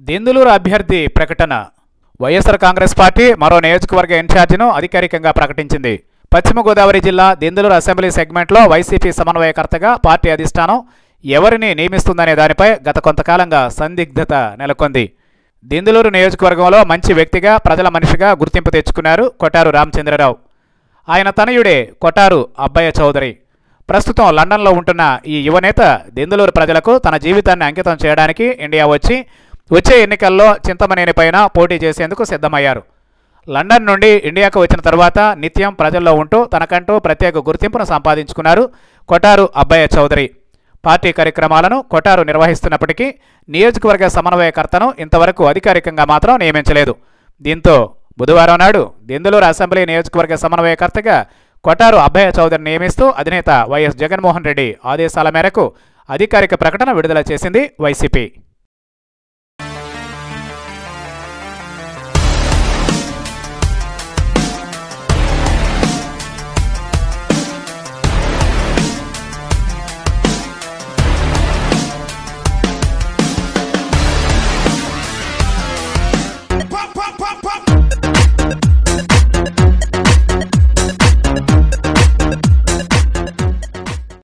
దెందులూరు అభ్యర్థి ప్రకటన వైఎస్ఆర్ కాంగ్రెస్ పార్టీ మరో నియోజకవర్గ ఇన్ఛార్జిను అధికారికంగా ప్రకటించింది పశ్చిమ గోదావరి జిల్లా దెందులూరు అసెంబ్లీ సెగ్మెంట్లో వైసీపీ సమన్వయకర్తగా పార్టీ అధిష్టానం ఎవరిని నియమిస్తుందనే దానిపై గత కొంతకాలంగా సందిగ్ధత నెలకొంది దెందులూరు నియోజకవర్గంలో మంచి వ్యక్తిగా ప్రజల మనిషిగా గుర్తింపు తెచ్చుకున్నారు కొటారు రామచంద్రరావు ఆయన తనయుడే కొటారు అబ్బయ్య చౌదరి ప్రస్తుతం లండన్లో ఉంటున్న ఈ యువనేత దెందులూరు ప్రజలకు తన జీవితాన్ని అంకితం చేయడానికి ఇండియా వచ్చి వచ్చే ఎన్నికల్లో చింతమనేని పైన పోటీ చేసేందుకు సిద్ధమయ్యారు లండన్ నుండి ఇండియాకు వచ్చిన తర్వాత నిత్యం ప్రజల్లో ఉంటూ తనకంటూ ప్రత్యేక గుర్తింపును సంపాదించుకున్నారు కొటారు అబ్బయ్య చౌదరి పార్టీ కార్యక్రమాలను కొటారు నిర్వహిస్తున్నప్పటికీ నియోజకవర్గ సమన్వయకర్తను ఇంతవరకు అధికారికంగా మాత్రం నియమించలేదు దీంతో బుధవారం నాడు దెందులూరు అసెంబ్లీ నియోజకవర్గ సమన్వయకర్తగా కొటారు అభయ చౌదరిని నియమిస్తూ అధినేత వైఎస్ జగన్మోహన్ రెడ్డి ఆదేశాల మేరకు అధికారిక ప్రకటన విడుదల చేసింది వైసీపీ